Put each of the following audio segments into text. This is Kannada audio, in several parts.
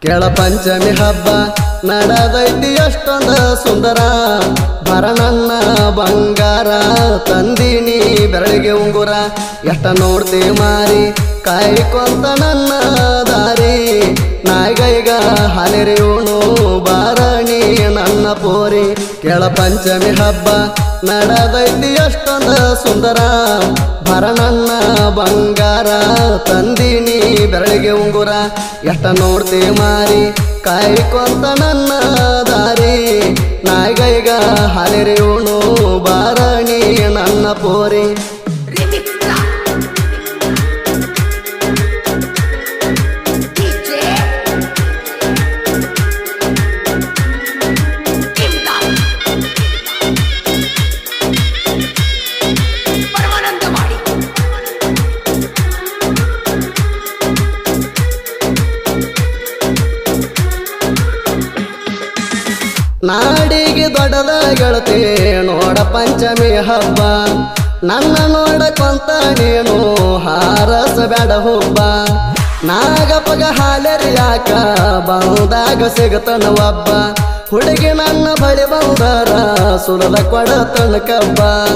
ಕೆಳ ಪಂಚಮಿ ಹಬ್ಬ ನಡೆದೈತಿ ಎಷ್ಟೊಂದ ಸುಂದರ ಭರಣನ್ನ ಬಂಗಾರ ತಂದಿನಿ ಬೆರಳಿಗೆ ಉಂಗುರ ಎಷ್ಟ ನೋಡ್ತಿ ಮಾರಿ ಕಾಯ್ಕೊಂತ ನನ್ನ ದಾರಿ ನಾಯ್ಗೈಗ ಹಾಲಿರಿಯೋಣು ಬಾರಣಿ ನನ್ನ ಪೋರಿ ಕೆಳ ಪಂಚಮಿ ಹಬ್ಬ ನಡೆದೈತಿ ಎಷ್ಟೊಂದ ಸುಂದರ ಭರಣನ್ನ ಬಂಗಾರ ತಂದಿನಿ ಬೆರಳಿಗೆ ಉಂಗುರ ಎಷ್ಟ ನೋಡ್ತಿ ಮಾರಿ ಕಾಯ್ಕೊಂತ ನನ್ನ ದಾರಿ ನಾಯ್ಗೈಗ ಹಾಲಿರಿಯೋಣು ಬಾರಣಿ ನನ್ನ ಪೋರಿ Remix DJ Kimdal ಪರಮಾನಂದವಾಡಿ ನಾಡಿಗೆ ದೊಡ್ಡದ ಗೆಳತಿ ನೋಡ ಪಂಚಮಿ ಹಬ್ಬ ನನ್ನ ನೋಡಕೊಂತ ನೀನು ಹಾರಸ ಬೇಡ ಹುಬ್ಬ ನಾಗಪ್ಪಗ ಹಾಲೆರಿ ಯಾಕ ಬಂದಾಗ ಸಿಗತನ ಒಬ್ಬ ಹುಡುಗಿ ನನ್ನ ಬಳಿ ಬಂದರ ಸುಲದ ಕೊಡತನ ಕಬ್ಬ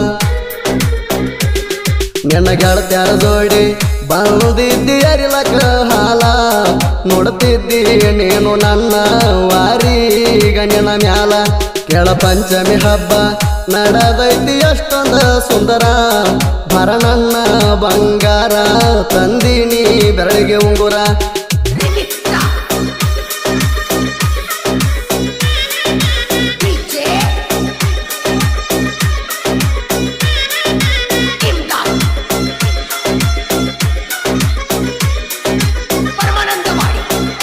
ನಿನ್ನ ಗೆಳತ್ಯಾರ ಜೋಡಿ ಬಂದಿದ್ದಿ ಅರಿಲಕ ಹಾಲ ನೋಡ್ತಿದ್ದಿ ನೀನು ನನ್ನ ವಾರೀಗ ನಿನ್ನ ಮ್ಯಾಲ ಕೆಳ ಪಂಚಮಿ ಹಬ್ಬ ನಡೆದೈತಿ ಎಷ್ಟೊಂದ ಸುಂದರ ಭರಣನ್ನ ಬಂಗಾರ ತಂದಿನಿ ಬೆರಳಿಗೆ ಉಂಗುರ Remix DJ Kimdal ಪರಮಾನಂದವಾಡಿ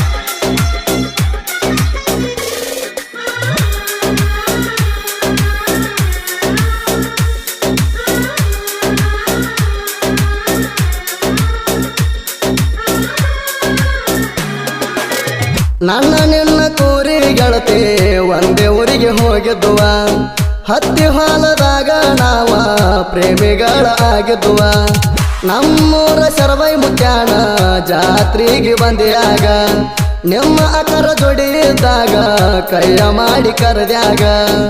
ನನ್ನ ನಿನ್ನ ಕೂರಿ ಗೆಳತಿ ಒಂದೇ ಊರಿಗೆ ಹೋಗಿದ್ದುವ ಹತ್ತಿ ಹೊಲದಾಗ ನಾವ ಪ್ರೇಮಿಗಳ ಆಗಿದ್ದುವ ನಮ್ಮೂರ ಶರವೈ ಮುತ್ಯಾನ ಜಾತ್ರೆಗೆ ಬಂದಿಯಾಗ ನಿಮ್ಮ ಅಕರ ಜೋಡಿದಾಗ ಕೈಯ ಮಾಡಿ ಕರೆದ್ಯಾಗ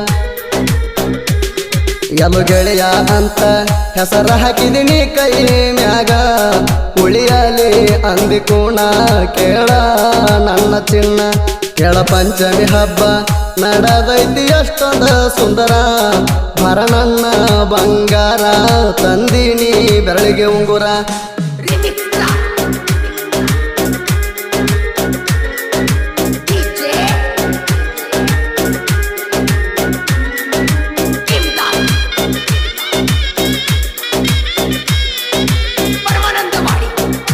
ಎಲು ಗೆಳೆಯ ಅಂತ ಹೆಸರ ಹಾಕಿದಿನಿ ಕೈ ಮ್ಯಾಗ ಉಳಿಯಲಿ ಅಂದಿಕೂಣ ಕೇಳ ನನ್ನ ಚಿನ್ನ ಕೆಳ ಪಂಚಮಿ ಹಬ್ಬ ನಡೆದೈತಿ ಎಷ್ಟೊಂದ ಸುಂದರ ಭರಣನ್ನ ಬಂಗಾರ ತಂದಿನಿ ಬೆರಳಿಗೆ ಉಂಗುರ Remix DJ Kimdal ಪರಮಾನಂದವಾಡಿ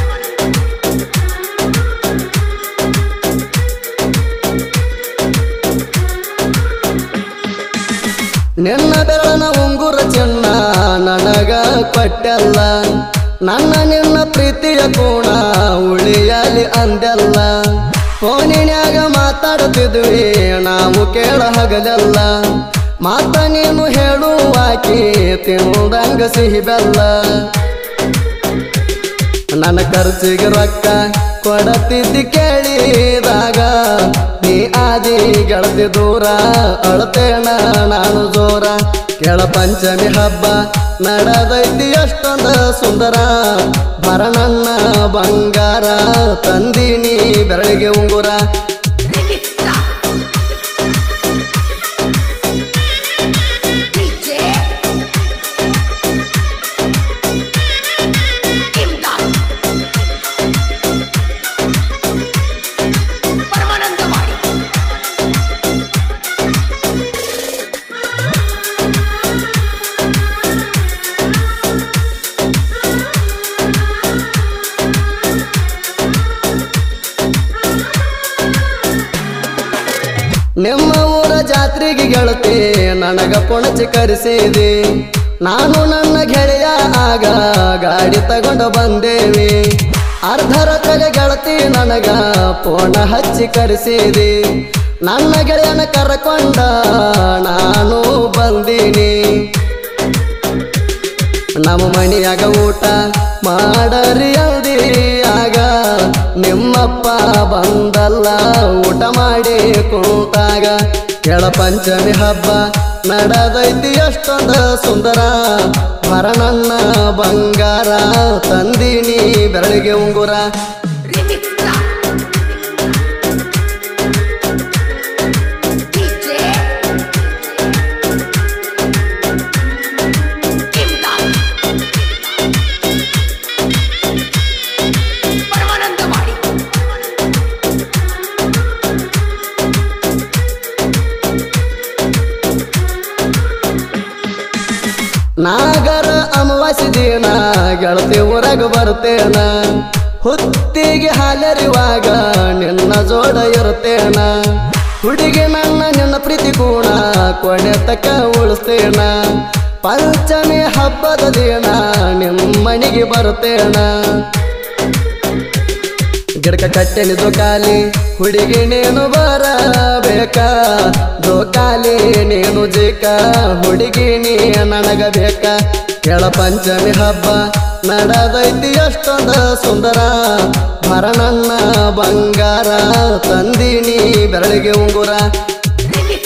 ನಿನ್ನ ಬೆರಳನ ಉಂಗುರ ಚಿನ್ನ ನನಗ ಕೊಟ್ಟಲ್ಲ ನನ್ನ ನಿನ್ನ ಪ್ರೀತಿಯ ಕೋಣ ಉಳಿಯಲಿ ಅಂದೆಲ್ಲ ಫೋನಿನ್ಯಾಗ ಮಾತಾಡ್ತಿದ್ವಿ ನಾವು ಕೇಳ ಹಗಲೆಲ್ಲ ಮಾತ ನೀನು ಹೇಳುವಾಕಿ ತಿಂದಂಗ ಸಿಹಿ ಬೆಲ್ಲ ನನ್ನ ಖರ್ಚಿಗೆ ರೊಕ್ಕ ಕೊಡತಿದ್ದಿ ಕೇಳಿದಾಗ ನೀ ಆದಿ ಗೆಳತಿ ದೂರ ಅಳತೇಣ ನಾನು ಜೋರ ಕೆಳ ಪಂಚಮಿ ಹಬ್ಬ ನಡೆದೈತಿ ಎಷ್ಟೊಂದ ಸುಂದರ ಭರಣನ್ನ ಬಂಗಾರ ತಂದಿನಿ ಬೆರಳಿಗೆ ಉಂಗುರ Remix DJ Kimdal ಪರಮಾನಂದವಾಡಿ ನಿಮ್ಮ ಊರ ಜಾತ್ರೆಗೆ ಗೆಳತಿ ನನಗ ಪೊಣಚಿ ಕರೆಸಿದೆ ನಾನು ನನ್ನ ಗೆಳೆಯ ಆಗ ಗಾಡಿ ತಗೊಂಡು ಬಂದೇವಿ ಅರ್ಧ ರೊಕ್ಕಗ ಗೆಳತಿ ನನಗ ಪೋಣ ಹಚ್ಚಿ ಕರೆಸಿದೆ ನನ್ನ ಗೆಳೆಯನ ಕರ್ಕೊಂಡ ನಾನು ಬಂದೀನಿ ನಮ್ಮ ಮನೆಯಾಗ ಊಟ ಮಾಡರಿ ಅಂದಿ ಆಗ ನಿಮ್ಮಪ್ಪ ಬಂದಲ್ಲ ಊಟ ಮಾಡಿ ಕುಂತಾಗ ಕೆಳ ಪಂಚಮಿ ಹಬ್ಬ ನಡೆದೈತಿ ಎಷ್ಟೊಂದ ಸುಂದರ ಭರಣಣ್ಣ ಬಂಗಾರ ತಂದಿನಿ ಬೆರಳಿಗೆ ಉಂಗುರ Remix DJ ಇಮ್ದಾದ್ ಪರಮಾನಂದವಾಡಿ ನಾಗರ ಅಮಾವಾಸ್ಯ ದಿನ ಗೆಳತಿ ಊರಾಗ ಬರ್ತೇನ ಹುತ್ತಿಗೆ ಹಾಲರಿವಾಗ ನಿನ್ನ ಜೋಡ ಇರ್ತೇನ ಹುಡುಗಿ ನನ್ನ ನಿನ್ನ ಪ್ರೀತಿ ಕೂಡ ಕೊನೆ ತಕ್ಕ ಉಳಿಸ್ತೇನ ಪಂಚಮಿ ಹಬ್ಬದ ದಿನ ನಿಮ್ಮ ಮನೆಗೆ ಬರ್ತೇನ ಗಿಡಕ ಕಟ್ಟೆಲಿ ದೊಕಾಲಿ ಹುಡುಗಿ ನೀನು ಬರಬೇಕ ದೊಕಾಲಿ ನೀನು ಜಿಕ ಹುಡುಗಿ ನೀ ನನಗ ಬೇಕ ಕೆಳ ಪಂಚಮಿ ಹಬ್ಬ ನಡೆದೈತಿ ಎಷ್ಟೊಂದ ಸುಂದರ ಭರಣಣ್ಣ ಬಂಗಾರ ತಂದಿನಿ ಬೆರಳಿಗೆ ಉಂಗುರ Remix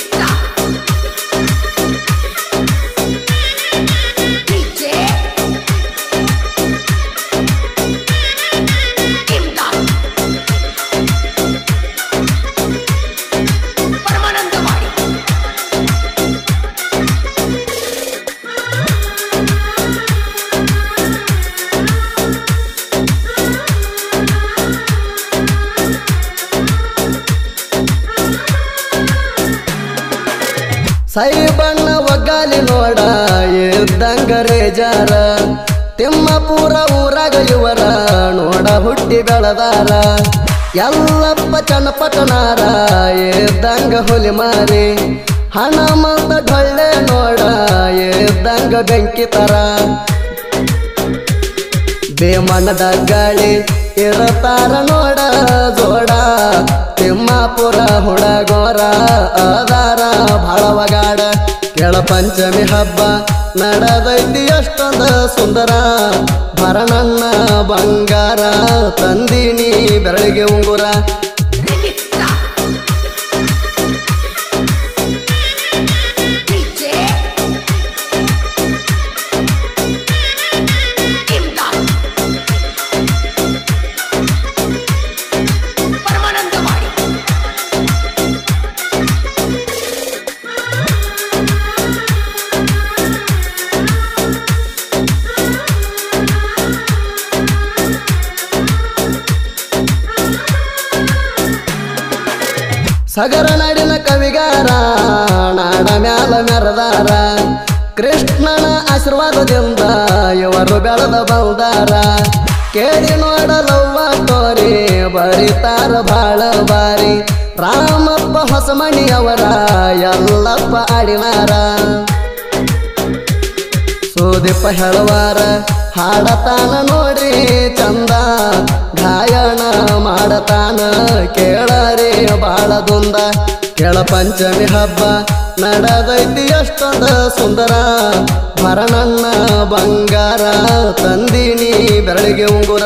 DJ ಇಮ್ದಾದ್ ಪರಮಾನಂದವಾಡಿ ಸೈ ಬಣ್ಣ ಒಗ್ಗಾಲಿ ನೋಡ ಇದ್ದಂಗ ರೇಜಾರ ತಿಮ್ಮಪುರ ಊರಾಗ ಇವರ ನೋಡ ಹುಟ್ಟಿ ಬೆಳದಾರ ಎಲ್ಲಪ್ಪ ಚನ್ನಪಟ್ಟನಾರ ಇದ್ದಂಗ ಹುಲಿ ಮಾರಿ ಹಣಮಂತ ಡೊಳ್ಳೆ ನೋಡ ಇದ್ದಂಗ ಬೆಂಕಿ ತರ ಬೇಮಣ್ಣದ ಗಾಳಿ ಇರತಾರ ನೋಡ ಜೋಡ ತಿಮ್ಮಾಪುರ ಹುಡಗೋರ ಅದಾರ ಭಾಳವಗಾಡ ಕೆಳ ಪಂಚಮಿ ಹಬ್ಬ ನಡೆದೈತಿ ಎಷ್ಟೊಂದ ಸುಂದರ ಭರಣಣ್ಣ ಬಂಗಾರ ತಂದಿನಿ ಬೆರಳಿಗೆ ಉಂಗುರ Remix DJ ಇಮ್ದಾದ್ ಪರಮಾನಂದವಾಡಿ ಸಗರ ನಾಡಿನ ಕವಿಗಾರ ನಾಡ ಮ್ಯಾಲ ಮೆರದಾರ ಕೃಷ್ಣನ ಆಶೀರ್ವಾದದಿಂದ ಇವರು ಬೆಳೆದ ಬಂದಾರ ಕೇಳಿ ನೋಡಲವ್ವ ತೋರಿ ಬರಿತಾರ ಬಾಳ ಬಾರಿ ರಾಮಪ್ಪ ಹೊಸಮಣಿಯವರ ಎಲ್ಲಪ್ಪ ಆಡಿನಾರ ಸುದೀಪ ಹೇಳುವಾರ ಹಾಡತಾನ ನೋಡ್ರಿ ಚಂದ ಗಾಯನ ಮಾಡತಾನ ಕೇಳರಿ ಬಾಳದುಂದ ಕೆಳ ಪಂಚಮಿ ಹಬ್ಬ ನಡೆದೈತಿ ಎಷ್ಟೊಂದ ಸುಂದರ ಭರಣಣ್ಣ ಬಂಗಾರ ತಂದಿನಿ ಬೆರಳಿಗೆ ಉಂಗುರ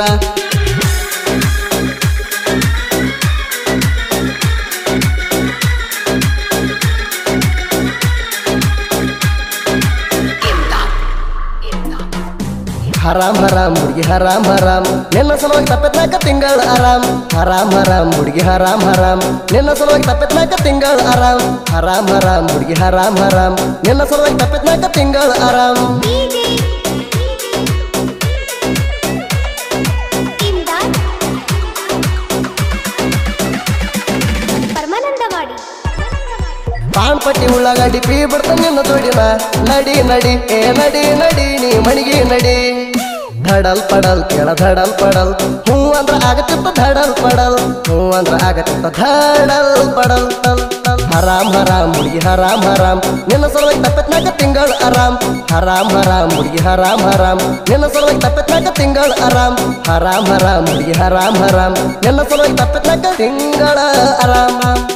ಇಮ್ದಾದ್ ಇಮ್ದಾದ್ ಹರಾಮ್ ಹರಾಮ್ ಹುಡುಗಿ ಹರಾಮ್ ಹರಾಮ್ ನಿನ್ನ ಸಲುವಾಗಿ ತಪ್ಪತ್ನಾಕ ತಿಂಗಳ ಆರಾಮ್ ಹರಾಮ್ ಹರಾಮ್ ಹುಡುಗಿ ಹರಾಮ್ ಹರಾಮ್ ನಿನ್ನ ಸಲುವಾಗಿ ತಪ್ಪತ್ನಾಕ ತಿಂಗಳ ಆರಾಮ್ ಹರಾಮ್ ಹರಾಮ್ ಹುಡುಗಿ ಹರಾಮ್ ಹರಾಮ್ ನಿನ್ನ ಸಲುವಾಗಿ ತಪ್ಪತ್ನಾಕ ತಿಂಗಳ ಆರಾಮ್ ಇಮ್ದಾದ್ ಪರಮಾನಂದವಾಡಿ ಪಾನ್ ಪಟ್ಟಿ ಉಳ್ಳಾಗಡ್ಡಿ ಪೀ ಬಿಡ್ತ ನಿನ್ನ ಜೋಡಿನ ನಡಿ ನಡಿ ಏ ನಡಿ ನಡಿ ನೀ ಮಣಿಗೆ ನಡಿ ಧಡಲ್ ಪಡಲ್ ಕೇಳ ಧಡಲ್ ಪಡಲ್ ಹೂ ಅಂದ್ರ ಆಗತ್ತಿತ್ತ ಧಡಲ್ ಪಡಲ್ ಹೂ ಅಂದ್ರ ಆಗತ್ತಿತ್ತ ಧಡಲ್ ಪಡಲ್ ಟಲ್ ಟಲ್ ಹರಾಮ್ ಹರಾಮ್ ಹುಡುಗಿ ಹರಾಮ್ ಹರಾಮ್ ನಿನ್ನ ಸಲುವಾಗಿ ತಪ್ಪತ್ನಾಕ ತಿಂಗಳ ಆರಾಮ್ ಹರಾಮ್ ಹರಾಮ್ ಹುಡುಗಿ ಹರಾಮ್ ಹರಾಮ್ ನಿನ್ನ ಸಲುವಾಗಿ ತಪ್ಪತ್ನಾಕ ತಿಂಗಳ ಆರಾಮ್ ಹರಾಮ್ ಹರಾಮ್ ಹುಡುಗಿ ಹರಾಮ್ ಹರಾಮ್ ನಿನ್ನ ಸಲುವಾಗಿ ತಪ್ಪತ್ನಾಕ ತಿಂಗಳ ಆರಾಮ್